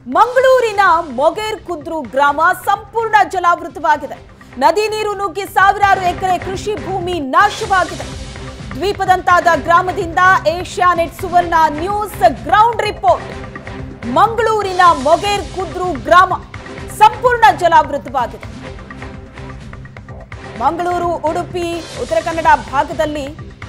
ಮಂಗಳೂರಿನ ಮೊಗೇರ್ ಕುದ್ರು ಗ್ರಾಮ ಸಂಪೂರ್ಣ ಜಲಾವೃತವಾಗಿದೆ ನದಿ ನೀರು ನುಗ್ಗಿ ಸಾವಿರಾರು ಎಕರೆ ಕೃಷಿ ಭೂಮಿ ನಾಶವಾಗಿದೆ ದ್ವೀಪದಂತಾದ ಗ್ರಾಮದಿಂದ Asianet Suvarna news ground report ಮಂಗಳೂರಿನ ಮೊಗೇರ್ ಕುದ್ರು ಗ್ರಾಮ ಸಂಪೂರ್ಣ ಜಲಾವೃತವಾಗಿದೆ ಮಂಗಳೂರು ಉಡುಪಿ ಉತ್ತರ ಕನ್ನಡ ಭಾಗದಲ್ಲಿ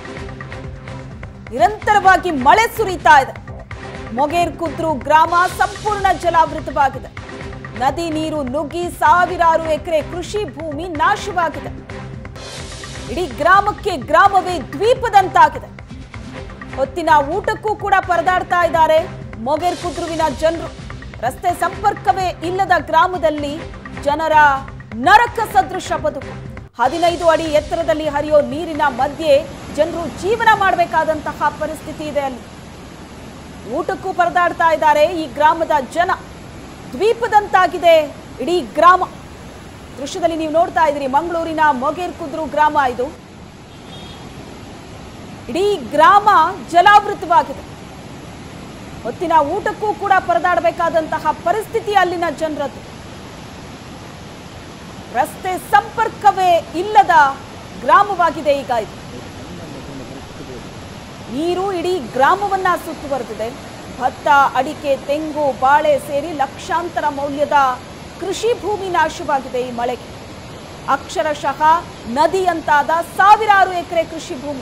ನಿರಂತರವಾಗಿ ಮಳೆ ಸುರಿತಾ ಇದೆ ಮೊಗೇರ್ ಕುದ್ರು ಗ್ರಾಮ ಸಂಪೂರ್ಣ ಜಲಾವೃತವಾಗಿದೆ ನದಿ ನೀರು ನುಗ್ಗಿ ಸಾವಿರಾರು ಎಕರೆ ಕೃಷಿ ಭೂಮಿ ನಾಶವಾಗಿದೆ ಇಡೀ ಗ್ರಾಮಕ್ಕೆ ಗ್ರಾಮವೇ ದ್ವೀಪದಂತಾಗಿದೆ ಹೊತ್ತಿನ ಊಟಕ್ಕೂ ಕೂಡ ಪರದಾಡ್ತಾ ಇದ್ದಾರೆ ಮೊಗೇರ್ ಕುದ್ರುವಿನ ಜನರು ರಸ್ತೆ ಸಂಪರ್ಕವೇ ಇಲ್ಲದ ಗ್ರಾಮದಲ್ಲಿ ಜನರ ನರಕ ಸದೃಶ ಬದುಕು ಹದಿನೈದು ಅಡಿ ಎತ್ತರದಲ್ಲಿ ಹರಿಯೋ ನೀರಿನ ಮಧ್ಯೆ ಜನರು ಜೀವನ ಮಾಡಬೇಕಾದಂತಹ ಪರಿಸ್ಥಿತಿ ಇದೆ ಅಲ್ಲಿ ಊಟಕ್ಕೂ ಪರದಾಡ್ತಾ ಇದ್ದಾರೆ ಈ ಗ್ರಾಮದ ಜನ ದ್ವೀಪದಂತಾಗಿದೆ ಇಡೀ ಗ್ರಾಮ ದೃಶ್ಯದಲ್ಲಿ ನೀವು ನೋಡ್ತಾ ಇದ್ದೀರಿ ಮಂಗಳೂರಿನ ಮೊಗೇರ್ ಕುದ್ರು ಗ್ರಾಮ ಇದು ಇಡೀ ಗ್ರಾಮ ಜಲಾವೃತವಾಗಿದೆ ಹೊತ್ತಿನ ಊಟಕ್ಕೂ ಕೂಡ ಪರದಾಡಬೇಕಾದಂತಹ ಪರಿಸ್ಥಿತಿ ಅಲ್ಲಿನ ಜನರದ್ದು ರಸ್ತೆ ಸಂಪರ್ಕವೇ ಇಲ್ಲದ ಗ್ರಾಮವಾಗಿದೆ ಈಗ ಇದು ನೀರು ಇಡೀ ಗ್ರಾಮವನ್ನ ಸುತ್ತುವರೆದಿದೆ ಭತ್ತ ಅಡಿಕೆ ತೆಂಗು ಬಾಳೆ ಸೇರಿ ಲಕ್ಷಾಂತರ ಮೌಲ್ಯದ ಕೃಷಿ ಭೂಮಿ ನಾಶವಾಗಿದೆ ಈ ಮಳೆಗೆ ಅಕ್ಷರಶಃ ನದಿಯಂತಾದ ಸಾವಿರಾರು ಎಕರೆ ಕೃಷಿ ಭೂಮಿ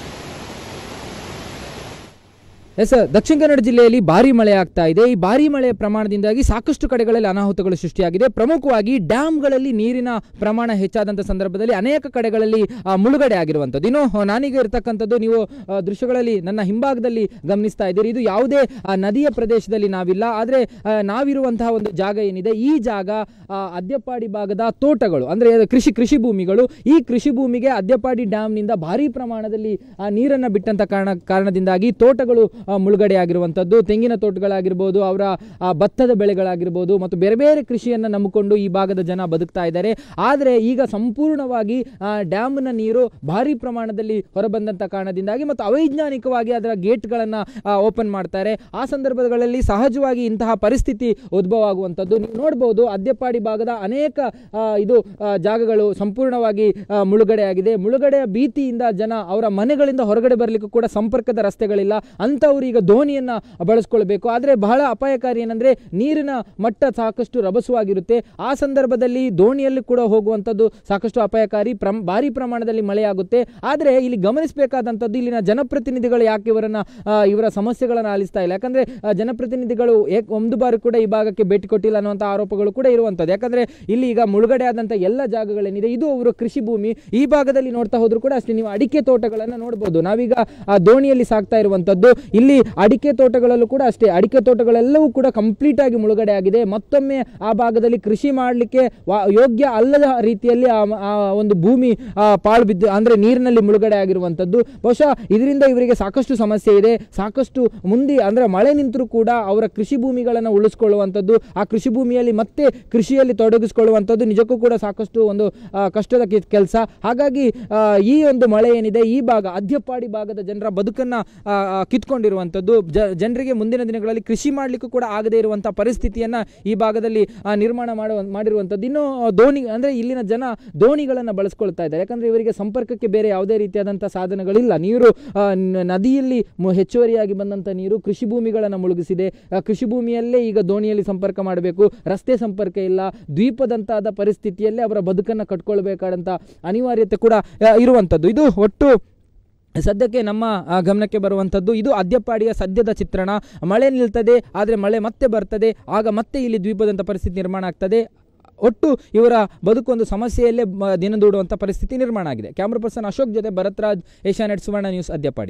ಎಸ್ ದಕ್ಷಿಣ ಕನ್ನಡ ಜಿಲ್ಲೆಯಲ್ಲಿ ಭಾರಿ ಮಳೆ ಆಗ್ತಾ ಇದೆ ಈ ಭಾರಿ ಮಳೆಯ ಪ್ರಮಾಣದಿಂದಾಗಿ ಸಾಕಷ್ಟು ಕಡೆಗಳಲ್ಲಿ ಅನಾಹುತಗಳು ಸೃಷ್ಟಿಯಾಗಿದೆ ಪ್ರಮುಖವಾಗಿ ಡ್ಯಾಮ್ಗಳಲ್ಲಿ ನೀರಿನ ಪ್ರಮಾಣ ಹೆಚ್ಚಾದಂಥ ಸಂದರ್ಭದಲ್ಲಿ ಅನೇಕ ಕಡೆಗಳಲ್ಲಿ ಆ, ಮುಳುಗಡೆ ಆಗಿರುವಂಥದ್ದು ಇನ್ನು ಆ, ನಾನೀಗ ಇರತಕ್ಕಂಥದ್ದು ನೀವು ಆ, ದೃಶ್ಯಗಳಲ್ಲಿ ನನ್ನ ಹಿಂಭಾಗದಲ್ಲಿ ಗಮನಿಸ್ತಾ ಇದ್ದೀರಿ ಇದು ಯಾವುದೇ ಆ, ನದಿಯ ಪ್ರದೇಶದಲ್ಲಿ ನಾವಿಲ್ಲ ಆದರೆ ನಾವಿರುವಂತಹ ಒಂದು ಜಾಗ ಏನಿದೆ ಈ ಜಾಗ ಆ, ಅದ್ಯಪ್ಪಾಡಿ ಭಾಗದ ತೋಟಗಳು ಅಂದರೆ ಕೃಷಿ ಕೃಷಿ ಭೂಮಿಗಳು ಈ ಕೃಷಿ ಭೂಮಿಗೆ ಅದ್ಯಪ್ಪಾಡಿ ಡ್ಯಾಮ್ನಿಂದ ಭಾರಿ ಪ್ರಮಾಣದಲ್ಲಿ ಆ ನೀರನ್ನು ಬಿಟ್ಟಂತ ಕಾರಣ ಕಾರಣದಿಂದಾಗಿ ತೋಟಗಳು ಆ, ಮುಳುಗಡೆ ಆಗಿರುವಂಥದ್ದು ತೆಂಗಿನ ತೋಟಗಳಾಗಿರ್ಬೋದು ಅವರ ಆ, ಭತ್ತದ ಬೆಳೆಗಳಾಗಿರ್ಬೋದು ಮತ್ತು ಬೇರೆ ಬೇರೆ ಕೃಷಿಯನ್ನು ನಂಬಿಕೊಂಡು ಈ ಭಾಗದ ಜನ ಬದುಕ್ತಾ ಇದ್ದಾರೆ ಆದರೆ ಈಗ ಸಂಪೂರ್ಣವಾಗಿ ಆ, ಡ್ಯಾಮ್ನ ನೀರು ಭಾರಿ ಪ್ರಮಾಣದಲ್ಲಿ ಹೊರಬಂದಂಥ ಕಾರಣದಿಂದಾಗಿ ಮತ್ತು ಅವೈಜ್ಞಾನಿಕವಾಗಿ ಅದರ ಗೇಟ್ಗಳನ್ನು ಓಪನ್ ಮಾಡ್ತಾರೆ ಆ ಸಂದರ್ಭಗಳಲ್ಲಿ ಸಹಜವಾಗಿ ಇಂತಹ ಪರಿಸ್ಥಿತಿ ಉದ್ಭವ ಆಗುವಂಥದ್ದು ನೀವು ನೋಡ್ಬೋದು ಅದ್ಯಪ್ಪಾಡಿ ಭಾಗದ ಅನೇಕ ಆ, ಇದು ಆ, ಜಾಗಗಳು ಸಂಪೂರ್ಣವಾಗಿ ಆ, ಮುಳುಗಡೆ ಆಗಿದೆ ಮುಳುಗಡೆಯ ಭೀತಿಯಿಂದ ಜನ ಅವರ ಮನೆಗಳಿಂದ ಹೊರಗಡೆ ಬರಲಿಕ್ಕೂ ಕೂಡ ಸಂಪರ್ಕದ ರಸ್ತೆಗಳಿಲ್ಲ ಅಂಥವ್ರು ಈಗ ದೋಣಿಯನ್ನ ಬಳಸ್ಕೊಳ್ಬೇಕು ಆದರೆ ಬಹಳ ಅಪಾಯಕಾರಿ ಏನಂದ್ರೆ ನೀರಿನ ಮಟ್ಟ ಸಾಕಷ್ಟು ರಭಸವಾಗಿರುತ್ತೆ ಆ ಸಂದರ್ಭದಲ್ಲಿ ದೋಣಿಯಲ್ಲಿ ಕೂಡ ಹೋಗುವಂಥದ್ದು ಸಾಕಷ್ಟು ಅಪಾಯಕಾರಿ ಪ್ರಮ್ ಭಾರಿ ಪ್ರಮಾಣದಲ್ಲಿ ಮಳೆಯಾಗುತ್ತೆ ಆದರೆ ಇಲ್ಲಿ ಗಮನಿಸಬೇಕಾದಂಥದ್ದು ಇಲ್ಲಿನ ಜನಪ್ರತಿನಿಧಿಗಳು ಯಾಕೆ ಇವರನ್ನ ಆ, ಇವರ ಸಮಸ್ಯೆಗಳನ್ನು ಆಲಿಸ್ತಾ ಇಲ್ಲ ಯಾಕಂದ್ರೆ ಆ, ಜನಪ್ರತಿನಿಧಿಗಳು ಏಕ್ ಒಂದು ಬಾರಿ ಕೂಡ ಈ ಭಾಗಕ್ಕೆ ಭೇಟಿ ಕೊಟ್ಟಿಲ್ಲ ಅನ್ನುವಂಥ ಆರೋಪಗಳು ಕೂಡ ಇರುವಂಥದ್ದು ಯಾಕಂದ್ರೆ ಇಲ್ಲಿ ಈಗ ಮುಳುಗಡೆ ಆದಂಥ ಎಲ್ಲ ಜಾಗಗಳೇನಿದೆ ಇದು ಅವರ ಕೃಷಿ ಭೂಮಿ ಈ ಭಾಗದಲ್ಲಿ ನೋಡ್ತಾ ಹೋದ್ರು ಕೂಡ ಅಷ್ಟೇ ನೀವು ಅಡಿಕೆ ತೋಟಗಳನ್ನು ನೋಡ್ಬೋದು ನಾವೀಗ ಆ ದೋಣಿಯಲ್ಲಿ ಸಾಕ್ತಾ ಇರುವಂಥದ್ದು ಇಲ್ಲಿ ಅಡಿಕೆ ತೋಟಗಳಲ್ಲೂ ಕೂಡ ಅಷ್ಟೇ ಅಡಿಕೆ ತೋಟಗಳೆಲ್ಲವೂ ಕೂಡ ಕಂಪ್ಲೀಟ್ ಆಗಿ ಮುಳುಗಡೆ ಆಗಿದೆ ಮತ್ತೊಮ್ಮೆ ಆ ಭಾಗದಲ್ಲಿ ಕೃಷಿ ಮಾಡಲಿಕ್ಕೆ ಯೋಗ್ಯ ಅಲ್ಲದ ರೀತಿಯಲ್ಲಿ ಆ ಆ ಒಂದು ಭೂಮಿ ಆ, ಪಾಳು ಬಿದ್ದು ಅಂದ್ರೆ ನೀರಿನಲ್ಲಿ ಮುಳುಗಡೆ ಆಗಿರುವಂಥದ್ದು ಬಹುಶಃ ಇದರಿಂದ ಇವರಿಗೆ ಸಾಕಷ್ಟು ಸಮಸ್ಯೆ ಇದೆ ಸಾಕಷ್ಟು ಮುಂದೆ ಅಂದ್ರೆ ಮಳೆ ನಿಂತರೂ ಕೂಡ ಅವರ ಕೃಷಿ ಭೂಮಿಗಳನ್ನು ಉಳಿಸ್ಕೊಳ್ಳುವಂಥದ್ದು ಆ ಕೃಷಿ ಭೂಮಿಯಲ್ಲಿ ಮತ್ತೆ ಕೃಷಿಯಲ್ಲಿ ತೊಡಗಿಸಿಕೊಳ್ಳುವಂಥದ್ದು ನಿಜಕ್ಕೂ ಕೂಡ ಸಾಕಷ್ಟು ಒಂದು ಆ, ಕಷ್ಟದ ಕೆಲಸ ಹಾಗಾಗಿ ಆ, ಈ ಒಂದು ಮಳೆ ಏನಿದೆ ಈ ಭಾಗ ಅದ್ಯಪ್ಪಾಡಿ ಭಾಗದ ಜನರ ಬದುಕನ್ನ ಆ, ಆ, ಕಿತ್ಕೊಂಡಿರುವಂಥದ್ದು ಜ- ಜನರಿಗೆ ಮುಂದಿನ ದಿನಗಳಲ್ಲಿ ಕೃಷಿ ಮಾಡಲಿಕ್ಕೂ ಕೂಡ ಆಗದೇ ಇರುವಂತಹ ಪರಿಸ್ಥಿತಿಯನ್ನ ಈ ಭಾಗದಲ್ಲಿ ಆ, ನಿರ್ಮಾಣ ಮಾಡುವ ಮಾಡಿರುವಂಥದ್ದು ಇನ್ನು ದೋಣಿ ಅಂದ್ರೆ ಇಲ್ಲಿನ ಜನ ದೋಣಿಗಳನ್ನು ಬಳಸ್ಕೊಳ್ತಾ ಇದ್ದಾರೆ ಯಾಕಂದ್ರೆ ಇವರಿಗೆ ಸಂಪರ್ಕಕ್ಕೆ ಬೇರೆ ಯಾವುದೇ ರೀತಿಯಾದಂಥ ಸಾಧನಗಳಿಲ್ಲ ನೀರು ಆ, ನ- ನದಿಯಲ್ಲಿ ಮು- ಹೆಚ್ಚುವರಿಯಾಗಿ ಬಂದಂಥ ನೀರು ಕೃಷಿ ಭೂಮಿಗಳನ್ನು ಮುಳುಗಿಸಿದೆ ಆ, ಕೃಷಿ ಭೂಮಿಯಲ್ಲೇ ಈಗ ದೋಣಿಯಲ್ಲಿ ಸಂಪರ್ಕ ಮಾಡಬೇಕು ರಸ್ತೆ ಸಂಪರ್ಕ ಇಲ್ಲ ದ್ವೀಪದಂತಾದ ಪರಿಸ್ಥಿತಿಯಲ್ಲೇ ಅವರ ಬದುಕನ್ನು ಕಟ್ಕೊಳ್ಬೇಕಾದಂಥ ಅನಿವಾರ್ಯತೆ ಕೂಡ ಆ, ಇರುವಂಥದ್ದು ಇದು ಒಟ್ಟು ಸದ್ಯಕ್ಕೆ ನಮ್ಮ ಆ, ಗಮನಕ್ಕೆ ಬರುವಂಥದ್ದು ಇದು ಅದ್ಯಪ್ಪಾಡಿಯ ಸದ್ಯದ ಚಿತ್ರಣ ಮಳೆ ನಿಲ್ತದೆ ಆದರೆ ಮಳೆ ಮತ್ತೆ ಬರ್ತದೆ ಆಗ ಮತ್ತೆ ಇಲ್ಲಿ ದ್ವೀಪದಂಥ ಪರಿಸ್ಥಿತಿ ನಿರ್ಮಾಣ ಆಗ್ತದೆ ಒಟ್ಟು ಇವರ ಬದುಕು ಒಂದು ಸಮಸ್ಯೆಯಲ್ಲೇ ಮ- ದಿನದೂಡುವಂಥ ಪರಿಸ್ಥಿತಿ ನಿರ್ಮಾಣ ಆಗಿದೆ ಕ್ಯಾಮ್ರಾ ಪರ್ಸನ್ ಅಶೋಕ್ ಜೊತೆ ಭರತ್ರಾಜ್ ಏಷ್ಯಾನೆಟ್ ಸುವರ್ಣ ನ್ಯೂಸ್ ಅದ್ಯಪ್ಪಾಡಿ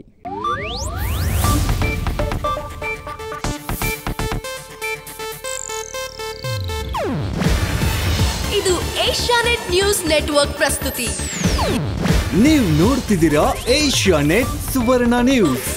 ಇದು ಏಷ್ಯಾನೆಟ್ ನ್ಯೂಸ್ ನೆಟ್ವರ್ಕ್ ಪ್ರಸ್ತುತಿ ನೀವು ನೋಡ್ತಿದ್ದೀರಾ ಏಷ್ಯಾ ನೆಟ್ ಸುವರ್ಣ ನ್ಯೂಸ್